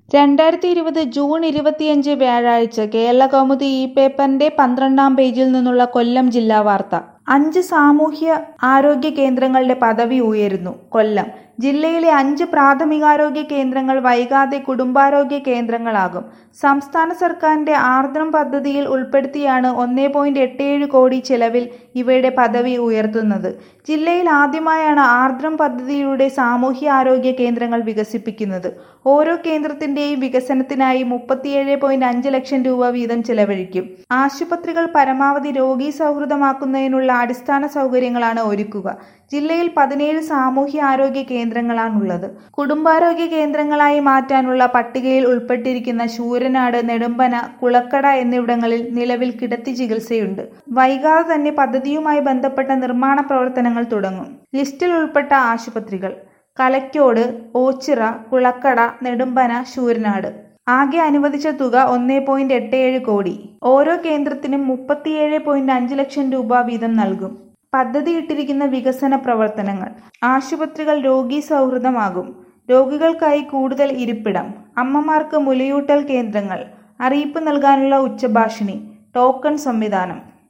രണ്ടായിരത്തി ഇരുപത് ജൂൺ ഇരുപത്തിയഞ്ച് വ്യാഴാഴ്ച കേരളകൗമുദി ഈ പേപ്പറിന്റെ പന്ത്രണ്ടാം പേജിൽ നിന്നുള്ള കൊല്ലം ജില്ലാ വാർത്ത അഞ്ച് സാമൂഹ്യ ആരോഗ്യ കേന്ദ്രങ്ങളുടെ പദവി ഉയരുന്നു കൊല്ലം ജില്ലയിലെ അഞ്ച് പ്രാഥമികാരോഗ്യ കേന്ദ്രങ്ങൾ വൈകാതെ കുടുംബാരോഗ്യ കേന്ദ്രങ്ങളാകും സംസ്ഥാന സർക്കാരിന്റെ ആർദ്രം പദ്ധതിയിൽ ഉൾപ്പെടുത്തിയാണ് ഒന്നേ പോയിന്റ് എട്ട് ഏഴ് കോടി ചെലവിൽ ഇവയുടെ പദവി ഉയർത്തുന്നത് ജില്ലയിൽ ആദ്യമായാണ് ആർദ്രം പദ്ധതിയിലൂടെ സാമൂഹ്യ ആരോഗ്യ കേന്ദ്രങ്ങൾ വികസിപ്പിക്കുന്നത് ഓരോ കേന്ദ്രത്തിന്റെയും വികസനത്തിനായി മുപ്പത്തിയേഴ് പോയിന്റ് അഞ്ച് ലക്ഷം രൂപ വീതം ചെലവഴിക്കും ആശുപത്രികൾ പരമാവധി രോഗീ സൗഹൃദമാക്കുന്നതിനുള്ള അടിസ്ഥാന സൗകര്യങ്ങളാണ് ഒരുക്കുക ജില്ലയിൽ പതിനേഴ് സാമൂഹ്യ ആരോഗ്യ കേന്ദ്രങ്ങളാണുള്ളത് കുടുംബാരോഗ്യ കേന്ദ്രങ്ങളായി മാറ്റാനുള്ള പട്ടികയിൽ ഉൾപ്പെട്ടിരിക്കുന്ന ശൂരനാട് നെടുമ്പന കുളക്കട എന്നിവിടങ്ങളിൽ നിലവിൽ കിടത്തി ചികിത്സയുണ്ട് വൈകാതെ തന്നെ പദ്ധതിയുമായി ബന്ധപ്പെട്ട നിർമ്മാണ പ്രവർത്തനങ്ങൾ തുടങ്ങും ലിസ്റ്റിൽ ഉൾപ്പെട്ട ആശുപത്രികൾ കലക്കോട് ഓച്ചിറ കുളക്കട നെടുമ്പന ശൂരനാട് ആകെ അനുവദിച്ച തുക ഒന്നേ പോയിന്റ് എട്ട് ഏഴ് കോടി ഓരോ കേന്ദ്രത്തിനും മുപ്പത്തിയേഴ് പോയിന്റ് അഞ്ച് ലക്ഷം രൂപ വീതം നൽകും പദ്ധതിയിട്ടിരിക്കുന്ന വികസന പ്രവർത്തനങ്ങൾ ആശുപത്രികൾ രോഗീ സൗഹൃദമാകും രോഗികൾക്കായി കൂടുതൽ ഇരിപ്പിടം അമ്മമാർക്ക് മുലയൂട്ടൽ കേന്ദ്രങ്ങൾ അറിയിപ്പ് നൽകാനുള്ള ഉച്ചഭാഷിണി ടോക്കൺ സംവിധാനം